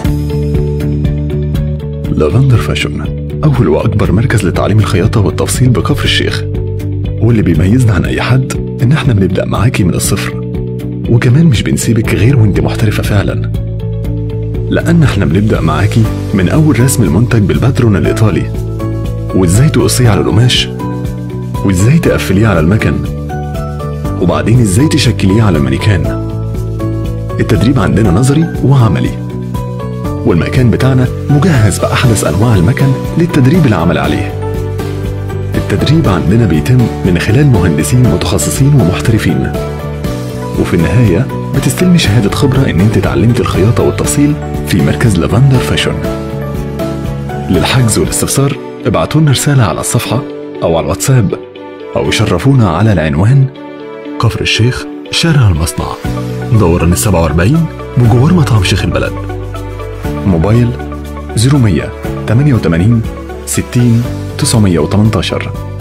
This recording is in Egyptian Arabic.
لافندر فاشون أول وأكبر مركز لتعليم الخياطة والتفصيل بكفر الشيخ واللي بيميزنا عن أي حد إن إحنا بنبدأ معاكي من الصفر وكمان مش بنسيبك غير وانت محترفة فعلا لأن إحنا بنبدأ معاكي من أول رسم المنتج بالباترون الإيطالي وإزاي تقصيه على القماش وإزاي تقفليه على المكن وبعدين إزاي تشكليه على المانيكان التدريب عندنا نظري وعملي والمكان بتاعنا مجهز بأحدث أنواع المكن للتدريب العمل عليه التدريب عندنا بيتم من خلال مهندسين متخصصين ومحترفين وفي النهاية بتستلمي شهادة خبرة إن أنت اتعلمت الخياطة والتفصيل في مركز لافندر فاشون للحجز والاستفسار ابعتوا لنا رسالة على الصفحة أو على الواتساب أو شرفونا على العنوان كفر الشيخ شارع المصنع دوران ال 47 بجوار مطعم شيخ البلد موبايل 0100 88 60 918